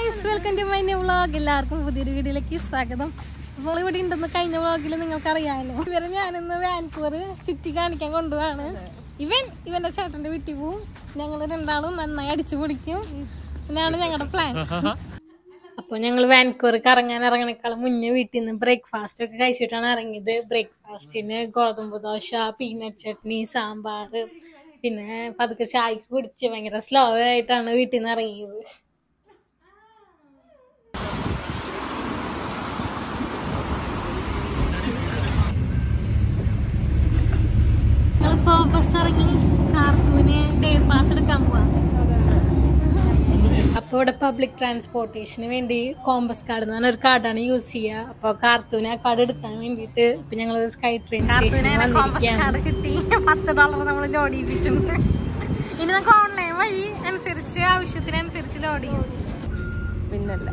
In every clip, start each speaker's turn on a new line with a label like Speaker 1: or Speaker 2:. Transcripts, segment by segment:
Speaker 1: Guys welcome to my new vlog എല്ലാവർക്കും പുതിയൊരു വീഡിയോയിലേക്ക് സ്വാഗതം അപ്പോൾ ഇവിടെ ഉണ്ടെന്ന് കഴിഞ്ഞ വ്ളോഗിൽ നിങ്ങൾക്ക് അറിയാമല്ലോ ഇവരെ ഞാനിന്ന് വാൻകൂവർ ചുറ്റി കാണിക്കാൻ കൊണ്ടുപോവാണ് ഇവൻ ഇവന്റെ ചേട്ടന്റെ വീട്ടിൽ പോവും ഞങ്ങൾ രണ്ടാളും നന്നായി അടിച്ചു പൊടിക്കും എന്നാണ് ഞങ്ങളുടെ പ്ലാൻ അപ്പോൾ ഞങ്ങൾ വാൻകൂർ കറങ്ങാൻ ഇറങ്ങണേക്കാളും മുന്നേ വീട്ടിൽ നിന്ന് ബ്രേക്ക്ഫാസ്റ്റ് ഒക്കെ കഴിച്ചിട്ടാണ് ഇറങ്ങിയത് ബ്രേക്ക്ഫാസ്റ്റിന് ഗോതമ്പ് ദോശ പീനട്ട് ചട്നി സാമ്പാർ പിന്നെ പതുക്കെ ചായക്ക് കുടിച്ച് ഭയങ്കര സ്ലോ ആയിട്ടാണ് വീട്ടിൽ നിന്ന് ഇറങ്ങിയത് ഞങ്ങളിപ്പോ ബസ് ഇറങ്ങി കാർത്തൂന് ഡേ പാസ് എടുക്കാൻ പോവാ അപ്പോൾ ഇവിടെ പബ്ലിക് ട്രാൻസ്പോർട്ടേഷന് വേണ്ടി കോമ്പസ് കാർഡ് എന്ന് പറഞ്ഞ ഒരു കാർഡാണ് യൂസ് ചെയ്യുക അപ്പോൾ കാർത്തൂന് ആ കാർഡ് എടുക്കാൻ വേണ്ടിയിട്ട് ഇപ്പൊ ഞങ്ങൾ സ്കൈ ട്രെയിൻ സ്റ്റേഷനിൽ വന്നിരിക്കുകയാണ് കിട്ടി പത്ത് ഡോളർ നമ്മൾ ലോഡ് ചെയ്യിപ്പിച്ചിട്ടുണ്ട് ഇനി നമുക്ക് ഓൺലൈൻ വഴി അനുസരിച്ച് ആവശ്യത്തിനനുസരിച്ച് ലോഡ് ചെയ്യും
Speaker 2: പിന്നല്ല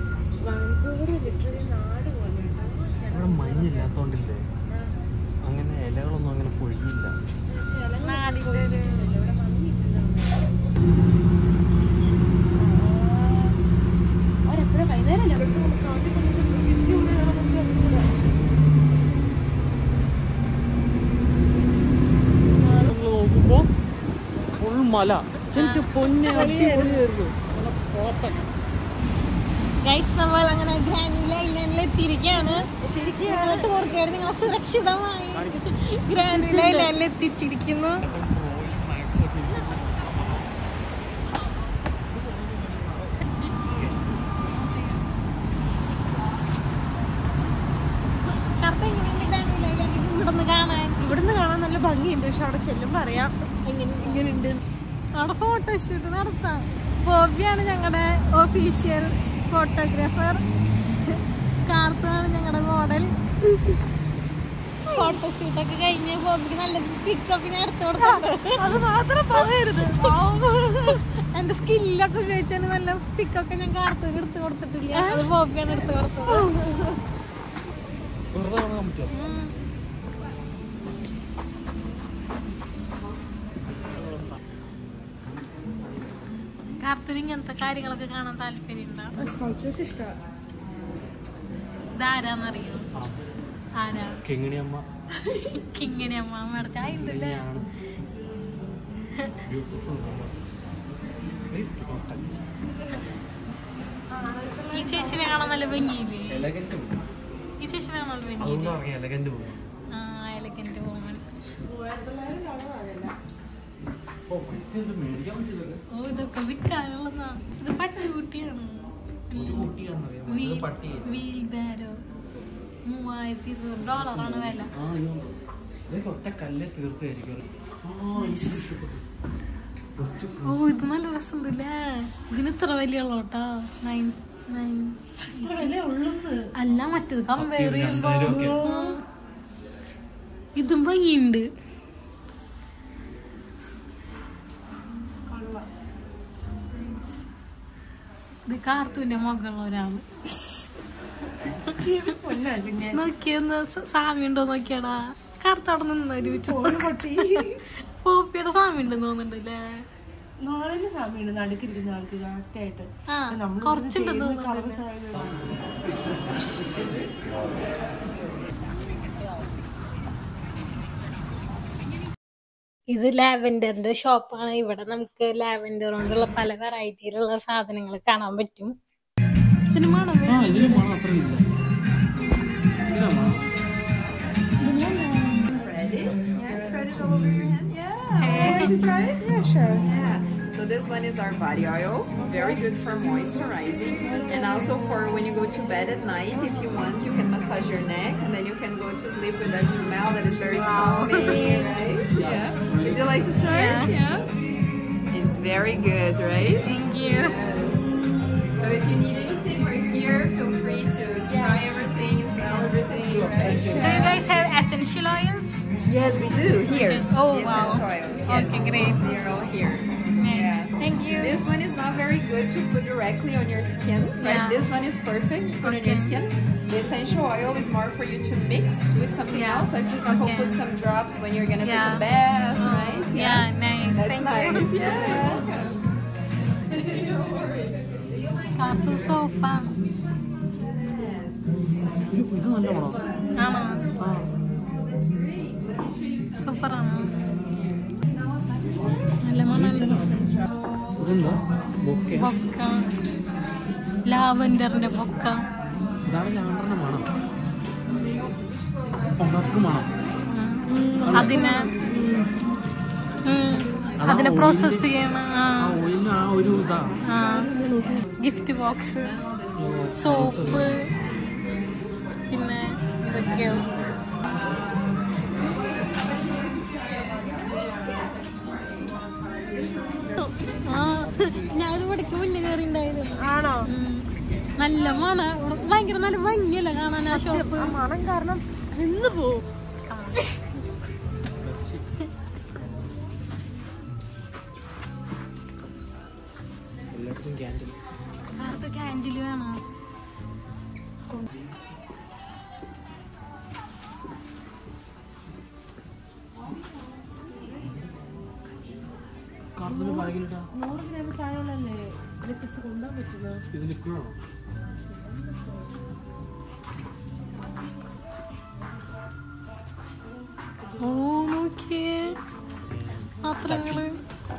Speaker 3: ഇവിടെ മഞ്ഞില്ലാത്തോണ്ടില്ലേ അങ്ങനെ ഇലകളൊന്നും അങ്ങനെ പൊഴിയില്ല
Speaker 1: നാടിന്റെ ഒരു
Speaker 2: ഒരെപ്പോഴും വൈകുന്നേരം
Speaker 3: നിങ്ങൾ നോക്കുമ്പോ ഫുൾ മല എന്റെ പൊന്നെ അടിപൊളിയായിരുന്നു നല്ല കോട്ടൻ
Speaker 1: ഗൈസ് നമ്മൾ അങ്ങനെ ഗ്രാൻഡ് ഐലൻഡിൽ എത്തിയിരിക്കുകയാണ് നിങ്ങളെ ടൂർ ഗൈഡ് നിങ്ങളെ സുരക്ഷിതമായി ഗ്രാൻഡ് ഐലൻഡിൽ എത്തിച്ചിരിക്കുന്നു കറുത്ത എങ്ങനെയുണ്ട് ഗ്രാൻഡ് ഐലൻഡ് ഇവിടുന്ന് കാണാൻ
Speaker 2: ഇവിടുന്ന് കാണാൻ നല്ല ഭംഗിയുണ്ട് പക്ഷെ അവിടെ ചെല്ലുമ്പോ അറിയാം
Speaker 1: എങ്ങനെ
Speaker 2: ഇങ്ങനെയുണ്ട്
Speaker 1: അവിടെ ഫോട്ടോഷൂട്ട് നടത്താം ബോബിയാണ് ഞങ്ങളുടെ ഒഫീഷ്യൽ ഫോട്ടോഗ്രാഫർ കാർത്താണ് ഞങ്ങളുടെ മോഡൽ ഫോട്ടോഷൂട്ടൊക്കെ കഴിഞ്ഞ് ബോബിക്ക് നല്ല പിക്കപ്പ് ഞാൻ എടുത്തു കൊടുത്തു
Speaker 2: അത് മാത്രം പറയരുത്
Speaker 1: എന്റെ സ്കില്ലൊക്കെ ഉപയോഗിച്ചാണ് നല്ല പിക്കൊക്കെ ഞാൻ കാർത്തൂന് എടുത്തു കൊടുത്തിട്ടില്ല അത് ബോബിയാണ് എടുത്തു കൊടുത്തത്
Speaker 3: വെറുതെ കാണാൻ പറ്റുമോ
Speaker 1: ഉം. കാർത്തൂന് ഇങ്ങനത്തെ കാര്യങ്ങളൊക്കെ കാണാൻ താല്പര്യമുണ്ടോ
Speaker 2: സ്കൾപ്ചേഴ്സ് ഇഷ്ടമാണ്
Speaker 1: ഇതാരാന്നറിയോ ആരാ
Speaker 3: കിങ്ങിണി അമ്മ
Speaker 1: കിങ്ങിണി അമ്മ ചായ ഉണ്ടല്ലേ
Speaker 3: ഇങ്ങനെയാണ് beautiful please do not touch
Speaker 1: ഈ ചേച്ചിനെ കാണാൻ നല്ല ഭംഗിയില്ലേ
Speaker 3: എലഗന്റ്
Speaker 1: ഈ ചേച്ചിനെ കാണാൻ നല്ല ഭംഗിയില്ലേ
Speaker 3: അതുകൊണ്ട് ഇറങ്ങിയ എലഗന്റ് പോകും
Speaker 1: ആ എലഗന്റ് വുമൺ
Speaker 3: ഓ പൈസ ഇത് മേടിക്കാൻ പറ്റില്ലല്ലോ
Speaker 1: ഓ ഇതൊക്കെ വിൽക്കാനുള്ളതാ ഇത് പട്ടുകുട്ടിയാണ്
Speaker 3: ഒരു കുട്ടിയാണെന്നറിയാം ഇത് പട്ടി
Speaker 1: വീൽ ബാരോ മൂവായിരത്തി ഇരുന്നൂറ് ഡോളറാണ് വില
Speaker 3: ആ ഇതുണ്ട് ഇതൊക്കെ ഒറ്റ കല്ല് തീർത്തായിരിക്കും ആ എനിക്ക് ഇഷ്ടപ്പെട്ടു ബെസ്റ്റ്
Speaker 1: ഓ ഇത് നല്ല രസമുണ്ടല്ലേ ഇതിന് ഇത്ര വലിയ ഉള്ളോട്ടാ നയൻ നയൻ അല്ല മറ്റത് കമ്പയർ ചെയ്യുമ്പോ
Speaker 3: രണ്ടായിരം ഒക്കെ.
Speaker 1: ഉം. ഇതും ഭംഗിയുണ്ട് ഇത് കാർത്തൂന്റെ മുകളിലുള്ള ഒരാള്
Speaker 2: പിന്നെ
Speaker 1: നോക്കിയൊന്ന് സാമി ഉണ്ടോ നോക്കിയാടാ കറുത്തവിടെ നിന്ന് ഒരു പോപ്പിയുടെ സാമി ഉണ്ടെന്ന് തോന്നുന്നുണ്ടല്ലേ
Speaker 2: നാളെ സമയമുണ്ട് നടുക്കിരിക്കുന്ന ആൾക്ക് കറക്റ്റായിട്ട്
Speaker 1: ആ കുറച്ചുണ്ടെന്ന് തോന്നുന്നുണ്ട് ഇത് ലാവൻഡറിന്റെ ഷോപ്പാണ് ഇവിടെ നമുക്ക് ലാവൻഡർ കൊണ്ടുള്ള പല വെറൈറ്റിയിലുള്ള സാധനങ്ങൾ കാണാൻ പറ്റും ഇതിന് മണം
Speaker 3: ആ ഇതിന് മണം അത്ര ഇല്ല ഇതിനാ മണം
Speaker 4: Spread it. Yeah, spread it all over your hand. Yeah. Like to try it? Yeah, sure. Yeah. So this one is our body oil. Very good for moisturizing. And also for when you go to bed at night, if you want, you can massage your neck and then you can go to sleep with that smell that is very calming, right? Yeah. Would you like to try it? Yeah. It's very good, right?
Speaker 1: Thank you.
Speaker 4: Yes. So if you need anything, we're here. Feel free to try everything, smell everything, right?
Speaker 1: Do you guys have essential oils?
Speaker 4: Yes, we do here.
Speaker 1: Okay. Oh,
Speaker 4: the
Speaker 1: wow.
Speaker 4: essential oils.
Speaker 1: Okay,
Speaker 4: yes.
Speaker 1: great.
Speaker 4: They're all here.
Speaker 1: Nice.
Speaker 4: Yeah.
Speaker 1: Thank you.
Speaker 4: This one is not very good to put directly on your skin. Right?
Speaker 1: Yeah.
Speaker 4: This one is perfect to put on your
Speaker 1: Okay.
Speaker 4: skin. The essential oil is more for you to mix with something
Speaker 1: Yeah.
Speaker 4: else. Like, for example,
Speaker 1: Okay.
Speaker 4: put some drops when you're gonna
Speaker 1: Yeah.
Speaker 4: take a bath,
Speaker 1: Oh,
Speaker 4: right?
Speaker 1: Yeah, nice.
Speaker 4: That's
Speaker 1: Thank
Speaker 4: nice.
Speaker 1: you.
Speaker 4: Yeah, you're welcome.
Speaker 1: Pathu sofa
Speaker 3: ഇത് ഇത് നല്ല മണം
Speaker 1: ആണോ
Speaker 3: ആ
Speaker 1: സൂപ്പറാണോ നല്ല മണമുണ്ടല്ലോ
Speaker 3: ഇതെന്താ bouquet
Speaker 1: bouquet ലാവൻഡറിന്റെ bouquet
Speaker 3: ഇതാണ് ലാണ്ടറിന്റെ മണം ഉണക്ക് മണം
Speaker 1: ഉം. അതിനെ ഉം. അതിനെ പ്രോസസ് ചെയ്യണ ആ
Speaker 3: ആ ഓയിലിന് ആ ഒരു ഇതാ
Speaker 1: ആ ഗിഫ്റ്റ് ബോക്സ് സോപ്പ് പിന്നെ ഇതൊക്കെയോ ആ ഞാൻ ഇവിടേക്ക് മുന്നേ കയറി ഉണ്ടായിരുന്നു
Speaker 2: ആണോ
Speaker 1: നല്ല മണ ഭയങ്കര നല്ല ഭംഗിയല്ല കാണാൻ ആ ഷോപ്പ്
Speaker 2: മണം കാരണം നിന്ന് പോവും
Speaker 3: എല്ലായിടത്തും ക്യാൻഡിൽ
Speaker 1: അത് ക്യാൻഡിൽ വേണോ
Speaker 3: കാർഡിൽ ബാഗിലിട്ടാ
Speaker 2: നൂറ് ഗ്രാം താഴെയുള്ളല്ലേ ലിക്വിഡ്സ് കൊണ്ടുപോകാൻ പറ്റുന്നത്
Speaker 3: ഇത് ലിക്വിഡാണോ
Speaker 1: ഓ നോക്കിയേ പാത്രങ്ങള്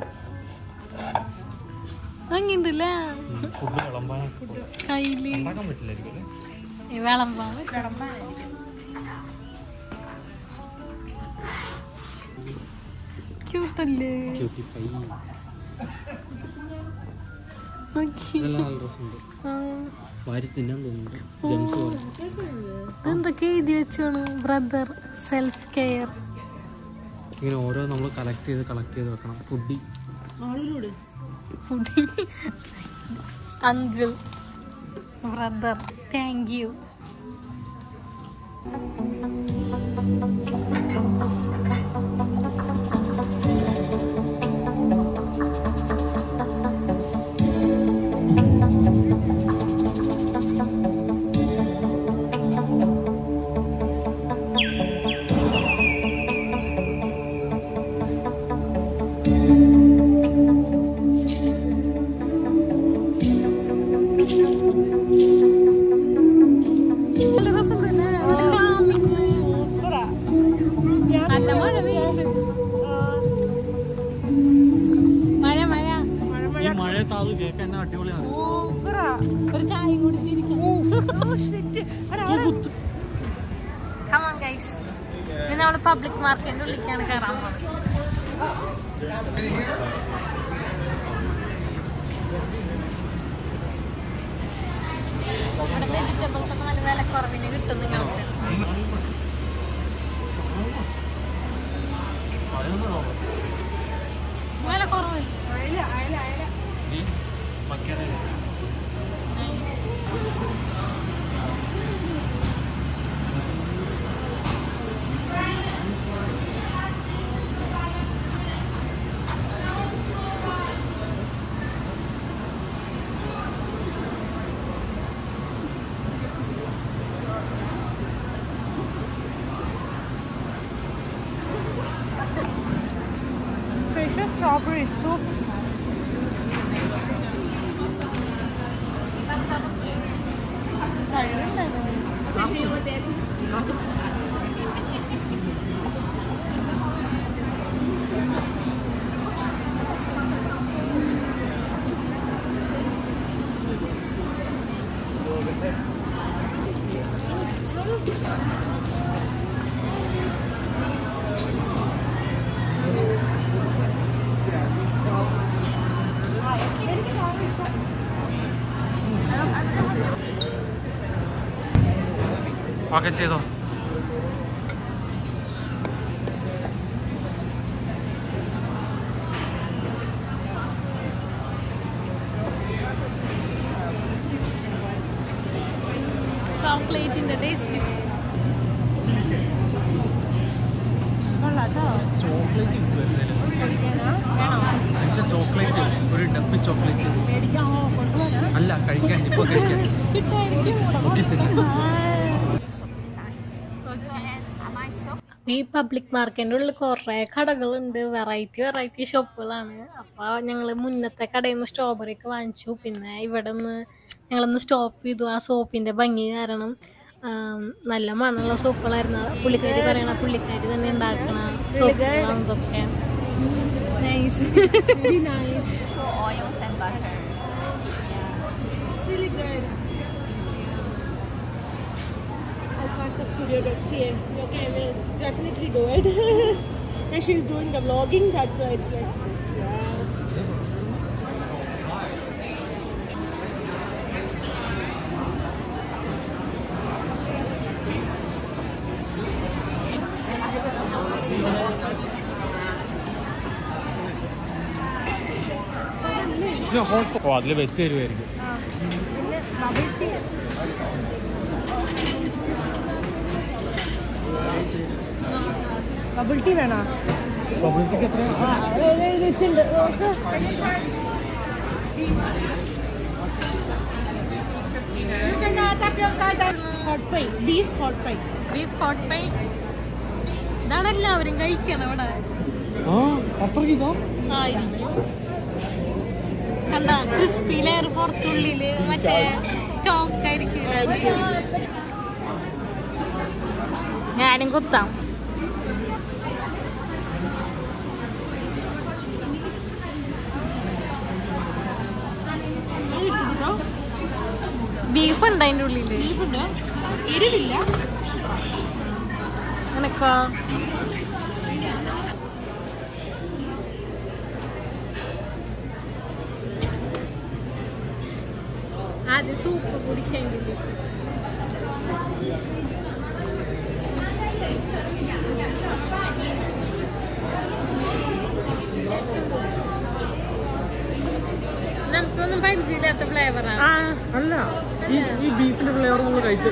Speaker 1: ഭംഗിണ്ടല്ലേ
Speaker 3: ഫുഡ് വിളമ്പാനൊക്കെ
Speaker 1: കയ്യില്
Speaker 3: ഉണ്ടാക്കാൻ പറ്റില്ലായിരിക്കും അല്ലേ
Speaker 1: ഈ വിളമ്പാൻ ക്യൂട്ടല്ലേ
Speaker 3: ക്യൂട്ടി പൈ
Speaker 1: നോക്കി
Speaker 3: ഇതെല്ലാം നല്ല രസമുണ്ട്
Speaker 1: ആ,
Speaker 3: വാരി തിന്നാൻ തോന്നുന്നുണ്ട് ജെംസ് പോലെ
Speaker 1: ഇതെന്തൊക്കെ എഴുതി വെച്ചാണ് ബ്രദർ സെൽഫ് കെയർ
Speaker 3: ഇങ്ങനെ ഓരോ നമ്മൾ കളക്ട് ചെയ്ത് കളക്ട് ചെയ്ത് വെക്കണം ഫുഡി
Speaker 2: ആളിലൂടെ
Speaker 1: food uncle brother thank you നല്ല രസമുണ്ടല്ലേ നല്ല calming.
Speaker 2: സൂപ്പറാ
Speaker 1: നല്ല മഴ പെയ്യുന്നുണ്ട് മഴ മഴ
Speaker 3: ഈ മഴയത്ത് അത് കേൾക്കാൻ അടിപൊളിയാണ്
Speaker 2: സൂപ്പറാ
Speaker 1: ഒരു ചായ കുടിച്ചിരിക്കാം
Speaker 2: ഓ ഷിറ്റ്
Speaker 1: കമോൺ ഗൈസ് ഇനി നമ്മൾ പബ്ലിക് മാർക്കറ്റിന്റെ ഉള്ളിലേക്കാണ് കയറാൻ പോകുന്നത് ഇവിടെ വെജിറ്റബിൾസ് ഒക്കെ നല്ല വില കുറവിന് കിട്ടും നിങ്ങൾക്ക് വില കുറവ്
Speaker 2: അയല അയല അയല
Speaker 1: nice
Speaker 2: Special strawberries too.
Speaker 3: Okay ചെയ്തോ
Speaker 1: ചോക്ലേറ്റിന്റെ ടേസ്റ്റ്
Speaker 3: ചോക്ലേറ്റ് ചോക്ലേറ്റ് ഒരു ഡബ്ബി ചോക്ലേറ്റ് അല്ല കഴിക്കാൻ ഇപ്പൊ കഴിക്കാൻ
Speaker 1: കിട്ടായിരിക്കും
Speaker 3: കുട്ടി തിന്നു
Speaker 1: Okay. ഈ പബ്ലിക് മാർക്കറ്റിൻ്റെ ഉള്ളിൽ കുറേ കടകളുണ്ട് വെറൈറ്റി വെറൈറ്റി ഷോപ്പുകളാണ് അപ്പോൾ ഞങ്ങൾ മുന്നത്തെ കടയിൽ നിന്ന് സ്ട്രോബെറി ഒക്കെ വാങ്ങിച്ചു പിന്നെ ഇവിടെ നിന്ന് ഞങ്ങളൊന്ന് സ്റ്റോപ്പ് ചെയ്തു ആ സോപ്പിൻ്റെ ഭംഗി കാരണം ആം, നല്ല മണമുള്ള സോപ്പുകളായിരുന്നു പുള്ളിക്കാരി പറയണ പുള്ളിക്കാരി തന്നെ ഉണ്ടാക്കണ സോപ്പുകളാണ് ഇതൊക്കെ nice
Speaker 4: For oils and butters.
Speaker 2: It's really good. Alpacastudio.ca. Okay, I will definitely do it. and she's doing the vlogging, that's why it's like, wow.
Speaker 3: ഓ അതിൽ വെച്ച് തരുമായിരിക്കും
Speaker 2: ബബിൾ ടീ വേണോ
Speaker 3: പബ്ലിക്ക് എത്ര
Speaker 2: hot pie beef hot pie
Speaker 1: beef hot pie ഇതാണ് എല്ലാവരും കഴിക്കണം ഇവിടെ
Speaker 3: ആ അത്രയ്ക്ക് ഇതോ
Speaker 1: ആയിരിക്കും കണ്ട ക്രിസ്പി ലെയർ പുറത്തുള്ളില് മറ്റേ സ്റ്റോക്ക് ആയിരിക്കും ഞാനും കുത്താം ബീഫ് ഉണ്ട് അതിൻ്റെ ഉള്ളില്
Speaker 2: ബീഫുണ്ട് എരിവില്ല
Speaker 1: നിനക്കോ ആദ്യം സൂപ്പ് കുടിക്കേണ്ടില്ല നമുക്കൊന്നും പരിചയമില്ലാത്ത ഫ്ലേവറാണ്
Speaker 2: ആ
Speaker 3: അല്ല ഈ ഈ ബീഫിന്റെ ഫ്ലേവർ നമ്മൾ കഴിച്ചു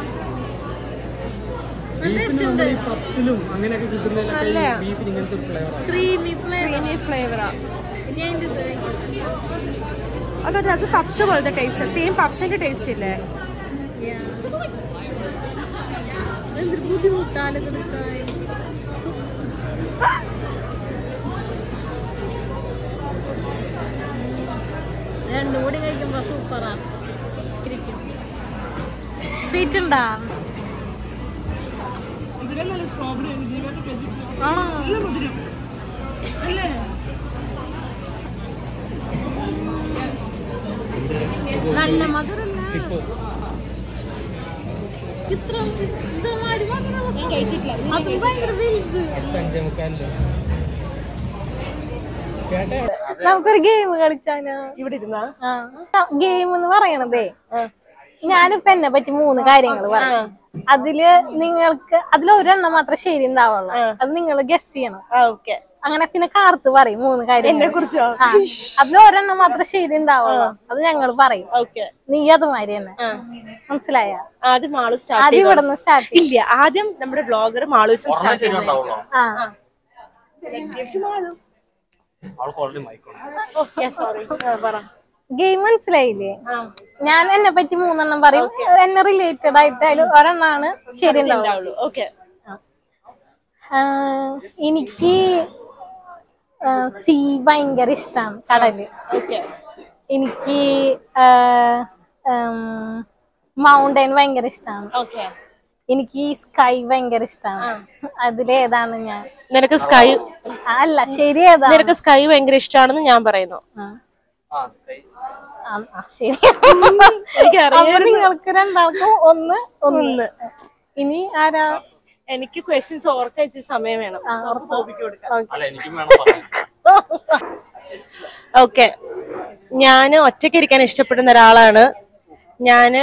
Speaker 3: ബീഫിന് നമ്മൾ ഈ പപ്സിലും അങ്ങനെയൊക്കെ കിട്ടുന്നതിലൊക്കെ ഈ ബീഫിന് ഇങ്ങനത്തെ ഒരു ഫ്ലേവറാണ്
Speaker 1: ക്രീമി ഫ്ലേവർ
Speaker 2: ക്രീമി ഫ്ലേവറാ
Speaker 1: ഇനി അതിൻ്റെ ഇത്
Speaker 2: അല്ല അത് പപ്സ് പോലത്തെ ടേസ്റ്റ് സെയിം പപ്സിന്റെ ടേസ്റ്റ് ഇല്ലേ
Speaker 1: എന്തൊരു ബുദ്ധിമുട്ടാണ് ഇതെടുക്കാൻ രണ്ടും കൂടി കഴിക്കുമ്പോ സൂപ്പറാ ഇരിക്കും സ്വീറ്റ് ഉണ്ടാ
Speaker 2: ഇതിലെ നല്ല സ്ട്രോബെറി ജീവിതത്തിൽ കഴിച്ചിട്ടില്ല
Speaker 1: ആണോ
Speaker 2: നല്ല മധുരം അല്ലേ
Speaker 1: നല്ല മധുരല്ല
Speaker 3: ഇപ്പൊ
Speaker 1: ഇത്ര ഇതുമാതിരി മധുരമുള്ള
Speaker 2: ഞാൻ കഴിച്ചിട്ടില്ല
Speaker 1: അതും ഭയങ്കര വലുത്
Speaker 3: അടുത്ത അഞ്ചേ മുക്കാലില് ചേട്ടാ
Speaker 1: നമുക്കൊരു ഗെയിം കളിച്ചാലോ
Speaker 2: ഇവിടെ ഇരുന്നാ
Speaker 1: ഗെയിം എന്ന് പറയണതേ ഞാനിപ്പോ എന്നെ പറ്റി മൂന്ന് കാര്യങ്ങൾ പറയാം അതില് നിങ്ങൾക്ക് അതിൽ ഒരെണ്ണം മാത്രമേ ശരി ഉണ്ടാവുള്ളൂ അത് നിങ്ങൾ ഗസ് ചെയ്യണം
Speaker 2: ആ ഓക്കെ
Speaker 1: അങ്ങനെ പിന്നെ കാർത്ത് പറയും മൂന്ന് കാര്യം
Speaker 2: എന്നെ കുറിച്ചോ
Speaker 1: അതിൽ ഒരെണ്ണം മാത്രമേ ശരി ഉണ്ടാവുള്ളൂ അത് ഞങ്ങൾ പറയും
Speaker 2: ഓക്കെ
Speaker 1: നീ അതുമാതിരി തന്നെ മനസ്സിലായ
Speaker 2: ആദ്യം മാളു സ്റ്റാർട്ട്
Speaker 1: ആദ്യം ഇവിടെ നിന്ന് സ്റ്റാർട്ട്
Speaker 2: ഇല്ല ആദ്യം നമ്മുടെ ബ്ലോഗർ മാളൂസും സ്റ്റാർട്ട്
Speaker 3: ശരിയുണ്ടാവുള്ളൂ
Speaker 1: ആ
Speaker 2: മാളു
Speaker 3: അവൾക്ക് ഓൾറെഡി മൈക്കുണ്ട്
Speaker 2: ഓക്കെ സോറി പറ
Speaker 1: ഗെയിം മനസ്സിലായില്ലേ
Speaker 2: ആ
Speaker 1: ഞാൻ എന്നെ പറ്റി മൂന്നെണ്ണം പറയും എന്നെ റിലേറ്റഡ് ആയിട്ട് അതിൽ ഒരെണ്ണാണ് ശരി ഉണ്ടാവുള്ളൂ
Speaker 2: ഉണ്ടാവുള്ളൂ ഓക്കെ
Speaker 1: ആഹ് എനിക്ക് സീ ഭയങ്കര ഇഷ്ടമാണ് കടല്
Speaker 2: ഓക്കെ
Speaker 1: എനിക്ക് മൗണ്ടൻ ഭയങ്കര ഇഷ്ടമാണ്
Speaker 2: ഓക്കെ
Speaker 1: എനിക്ക് സ്കൈ ഭയങ്കര ഇഷ്ടമാണ് അതിലേതാണ് ഞാൻ
Speaker 2: നിനക്ക് സ്കൈ
Speaker 1: ആ, അല്ല ശരി ഏതാണ്
Speaker 2: നിനക്ക് സ്കൈ ഭയങ്കര ഇഷ്ടമാണെന്ന് ഞാൻ പറയുന്നു
Speaker 1: ആ.
Speaker 3: ആ സ്കൈ
Speaker 1: ആ, ആ, ശരി
Speaker 2: എനിക്കറിയാം
Speaker 1: അപ്പൊ നിങ്ങൾക്ക് രണ്ടാൾക്കും ഒന്ന് ഒന്ന്
Speaker 2: ഒന്ന്
Speaker 1: ഇനി ആരാ
Speaker 2: എനിക്ക് ക്വസ്റ്റ്യൻസ് ഓർക്കാൻ ഇച്ചിരി സമയം വേണം കോപ്പിക്ക് കൊടുക്കാം
Speaker 3: അല്ല എനിക്കും വേണം പറയാൻ
Speaker 2: ഓക്കെ ഞാന് ഒറ്റയ്ക്ക് ഇരിക്കാൻ ഇഷ്ടപ്പെടുന്ന ഒരാളാണ് ഞാന്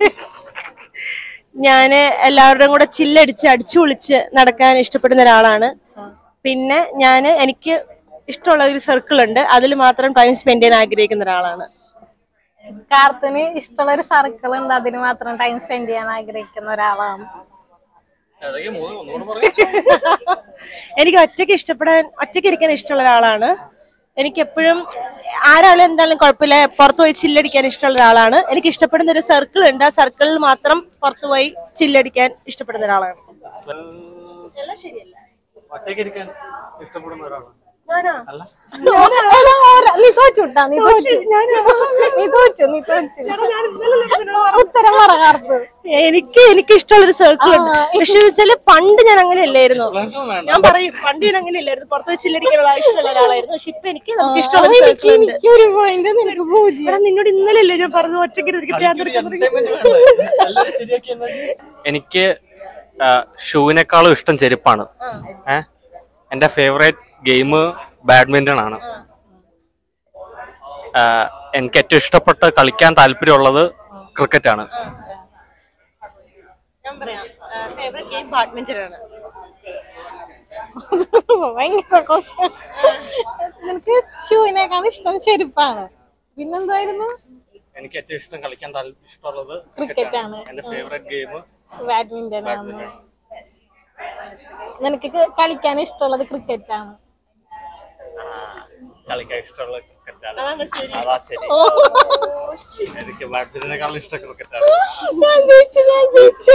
Speaker 2: ഞാന് എല്ലാവരുടെയും കൂടെ ചില്ലടിച്ച് അടിച്ചു പൊളിച്ച് നടക്കാൻ ഇഷ്ടപ്പെടുന്ന ഒരാളാണ് പിന്നെ ഞാന് എനിക്ക് ഇഷ്ടമുള്ള ഒരു സർക്കിൾ ഉണ്ട് അതിൽ മാത്രം ടൈം സ്പെൻഡ് ചെയ്യാൻ ആഗ്രഹിക്കുന്ന ഒരാളാണ്
Speaker 1: കാർത്തിന് ഇഷ്ടമുള്ള ഒരു സർക്കിൾ ഉണ്ട് അതിന് മാത്രം ടൈം സ്പെൻഡ് ചെയ്യാൻ ആഗ്രഹിക്കുന്ന ഒരാളാണ്
Speaker 3: അതൊക്കെ മൂന്ന് ഒന്നുകൂടെ പറയാം
Speaker 2: എനിക്ക് ഒറ്റയ്ക്ക് ഇഷ്ടപ്പെടാൻ ഒറ്റയ്ക്ക് ഇരിക്കാൻ ഇഷ്ടമുള്ള ഒരാളാണ് എനിക്ക് എപ്പോഴും ആരാളും എന്തായാലും കുഴപ്പമില്ല പുറത്തു പോയി ചില്ലടിക്കാൻ ഇഷ്ടമുള്ള ഒരാളാണ് എനിക്ക് ഇഷ്ടപ്പെടുന്ന ഒരു സർക്കിൾ ഉണ്ട് ആ സർക്കിളിൽ മാത്രം പുറത്തു പോയി ചില്ലടിക്കാൻ ഇഷ്ടപ്പെടുന്ന ഒരാളാണ് എല്ലാം ശരിയല്ല
Speaker 3: ഒറ്റയ്ക്ക് ഇരിക്കാൻ ഇഷ്ടപ്പെടുന്ന ഒരാളാണ്
Speaker 2: ഞാനാ
Speaker 3: അല്ല
Speaker 1: എടാ, ഓര- നീ തോറ്റുട്ടാ നീ തോറ്റു നീ തോറ്റു നീ തോറ്റു ഉത്തരം പറയാർത്ത്
Speaker 2: എനിക്ക് എനിക്ക് ഇഷ്ടമുള്ളൊരു സർക്കിൾ ഉണ്ട് പക്ഷെ വെച്ചാല് പണ്ട് ഞാൻ അങ്ങനെ അല്ലായിരുന്നു
Speaker 3: Explanation വേണ്ട
Speaker 2: ഞാൻ പറയും പണ്ട് ഞാൻ അങ്ങനെ ഇല്ലായിരുന്നു പുറത്ത് വെച്ച് ചില്ലടിക്കാനുള്ള ഇഷ്ടമുള്ള ഒരാളായിരുന്നു പക്ഷെ ഇപ്പൊ എനിക്ക് നമുക്ക് ഇഷ്ടമുള്ള സർക്കിൾ ഉണ്ട്
Speaker 1: എനിക്ക് ഒരു പോയിന്റ് നിനക്ക് പൂജ്യം
Speaker 2: എടാ നിന്നോട് ഇന്നലെ ഞാൻ പറഞ്ഞു ഒറ്റയ്ക്ക് എനിക്ക് ഭ്രാന്തെടുക്കാൻ തുടങ്ങി.
Speaker 3: ശരിയാക്കി എനിക്ക് ഷൂവിനേക്കാളും ഇഷ്ടം ചെരുപ്പാണ് ഏ എന്റെ ഫേവറേറ്റ് ഗെയിം ബാഡ്മിന്റൺ ആണ് ആ, എനിക്ക് ഏറ്റവും ഇഷ്ടപ്പെട്ട് കളിക്കാൻ താല്പര്യമുള്ളത് ക്രിക്കറ്റ് ആണ്
Speaker 2: ഞാൻ പറയാം ഫേവറേറ്റ് ഗെയിം ബാഡ്മിന്റൺ ആണ്
Speaker 1: ഭയങ്കര question. നിനക്ക് ഷൂവിനേക്കാൾ ഇഷ്ടം ചെരുപ്പാണ് പിന്നെന്തായിരുന്നു
Speaker 3: എനിക്ക് ഏറ്റവും ഇഷ്ടം കളിക്കാൻ താല്പ- ഇഷ്ടമുള്ളത്
Speaker 1: ക്രിക്കറ്റ് ആണ്
Speaker 3: എന്റെ ഫേവറേറ്റ് ഗെയിം
Speaker 1: ബാഡ്മിന്റൺ ആണ് നിനക്ക് ക- കളിക്കാൻ ഇഷ്ടമുള്ളത് ക്രിക്കറ്റ് ആണ്
Speaker 3: കളിക്കാൻ ഇഷ്ടമുള്ളത് ക്രിക്കറ്റ് ആണ്
Speaker 2: അതാണ് ശരി
Speaker 3: അതാ ശരി
Speaker 1: ഓ,
Speaker 3: എനിക്ക് ബാഡ്മിന്റനേക്കാളും ഇഷ്ടം ക്രിക്കറ്റ് ആണ്
Speaker 1: ഞാൻ ജയിച്ചു ഞാൻ ജയിച്ചു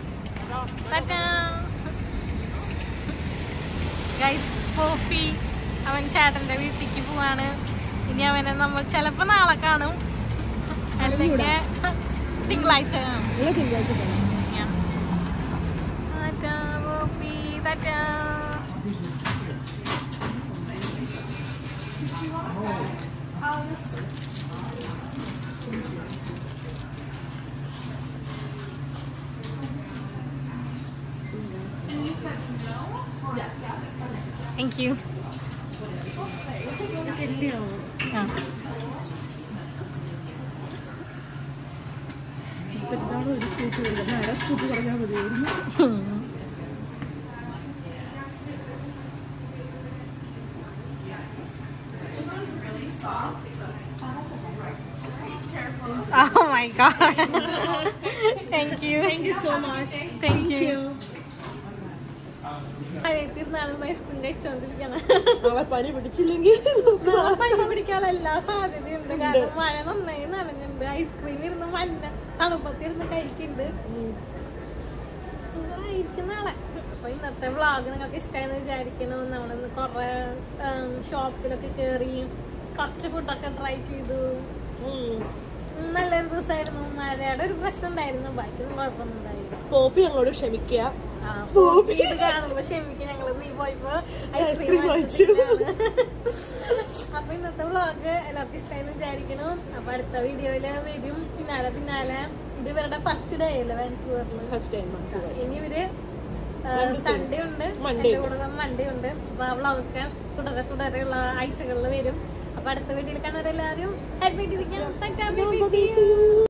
Speaker 1: ഗൈസ് പോപ്പി അവൻ ചേട്ടന്റെ വീട്ടിലേക്ക് പോവാണ് ഇനി അവനെ നമ്മൾ ചിലപ്പോ നാളെ കാണും അല്ലെങ്കിൽ തിങ്കളാഴ്ച കാണും Yeah. Tata, Poppy, tata. Thank you. ആ. Oh my god. Thank you.
Speaker 2: Thank you so much.
Speaker 1: Thank you. മഴയത്തിരുന്നാളും ഐസ്ക്രീം കഴിച്ചോണ്ടിരിക്കണം
Speaker 2: നാളെ പനി പിടിച്ചില്ലെങ്കിൽ
Speaker 1: നാളെ പനി പിടിക്കാനുള്ള എല്ലാ സാധ്യതയുണ്ട് കാരണം മഴ നന്നായി നനഞ്ഞിട്ടുണ്ട് ഐസ്ക്രീം ഇരുന്ന് മഞ്ഞ തണുപ്പത്തിരുന്ന് കഴിക്കുന്നുണ്ട് സൂപ്പറായിരിക്കും നാളെ അപ്പൊ ഇന്നത്തെ വ്ളോഗ് നിങ്ങൾക്ക് ഇഷ്ടമായെന്ന് വിചാരിക്കുന്നു നമ്മളിന്ന് കുറെ ഷോപ്പിലൊക്കെ കയറി കുറച്ച് ഫുഡൊക്കെ ട്രൈ ചെയ്തു ഉം, നല്ലൊരു ദിവസമായിരുന്നു മഴയുടെ ഒരു പ്രശ്നം ഉണ്ടായിരുന്നു ബാക്കിയൊന്നും കുഴപ്പമൊന്നും ഉണ്ടായില്ല
Speaker 2: പോപ്പി ഞങ്ങളോട് ക്ഷമിക്കുക
Speaker 1: ആ, പോപ്പി ഇത് കാണുള്ളൂ പക്ഷെ എനിക്ക് ഞങ്ങള് നീ പോയപ്പോ ഐസ്ക്രീം
Speaker 2: കഴിച്ചു.
Speaker 1: അപ്പൊ ഇന്നത്തെ വ്ളോഗ് എല്ലാവർക്കും ഇഷ്ടമായെന്ന് വിചാരിക്കുന്നു അപ്പൊ അടുത്ത വീഡിയോയില് വരും പിന്നാലെ പിന്നാലെ ഇത് ഇവരുടെ ഫസ്റ്റ് ഡേ അല്ലേ വാൻകൂവറിൽ
Speaker 2: ഫസ്റ്റ് ടൈം
Speaker 1: ഇനി ഇവര് സൺഡേ ഉണ്ട്
Speaker 2: Monday
Speaker 1: എന്റെ കൂടെ മൺഡേ ഉണ്ട് അപ്പൊ ആ വ്ളോഗൊക്കെ തുടരെ തുടരെയുള്ള ആഴ്ചകളിൽ വരും അപ്പൊ അടുത്ത വീഡിയോയിൽ കാണാൻ എല്ലാവരും ഹാപ്പി ആയിട്ടിരിക്കാം